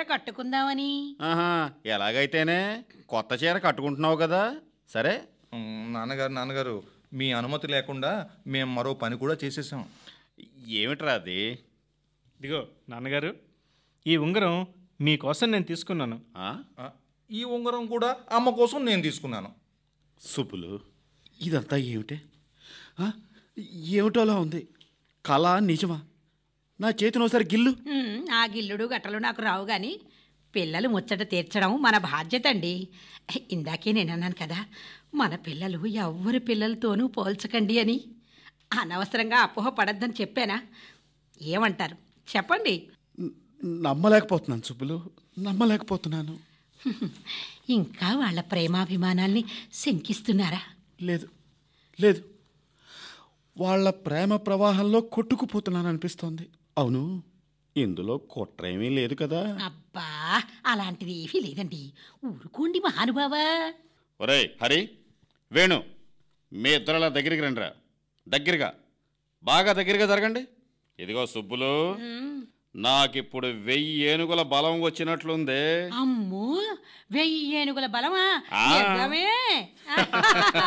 కట్టుకుందామని ఆహా ఎలాగైతేనే కొత్త చీర కట్టుకుంటున్నావు కదా సరే ఉమ్, నాన్నగారు నాన్నగారు మీ అనుమతి లేకుండా మేము మరో పని కూడా చేసేసాం ఏమిట్రా అది ఇదిగో నాన్నగారు ఈ ఉంగరం మీకోసం నేను తీసుకున్నాను ఆ? ఆ, ఈ ఉంగరం కూడా అమ్మ కోసం నేను తీసుకున్నాను సుబ్బులు ఇదంతా ఏమిటే ఆ? ఏమిటోలా ఉంది కళ నిజమా నా చేతిని ఒకసారి గిల్లు ఉమ్, ఆ గిల్లుడు గట్టలు నాకు రావు గాని పిల్లలు ముచ్చట తీర్చడం మన బాధ్యత అండి ఇందాకే నేను అన్నాను కదా మన పిల్లలు ఎవ్వరి పిల్లలతోనూ పోల్చకండి అని అనవసరంగా అపోహ పడద్దని చెప్పానా ఏమంటారు చెప్పండి న- నమ్మలేకపోతున్నాను సుబ్బులు నమ్మలేకపోతున్నాను ఇంకా వాళ్ళ ప్రేమాభిమానాల్ని శంకిస్తున్నారా లేదు లేదు వాళ్ళ ప్రేమ ప్రవాహంలో కొట్టుకుపోతున్నాను అనిపిస్తోంది అవును ఇందులో కుట్ర ఏమీ లేదు కదా అబ్బా అలాంటిది ఏమీ లేదండి ఊరుకోండి మహానుభావా ఒరేయ్ హరి వేణు మీ ఇద్దరు దగ్గరికి రండిరా దగ్గరగా బాగా దగ్గరగా జరగండి ఇదిగో సుబ్బులు నాకిప్పుడు వెయ్యి ఏనుగుల బలం వచ్చినట్లుందే అమ్మో వెయ్యి ఏనుగుల బలమా ఆ. ఎద్దామే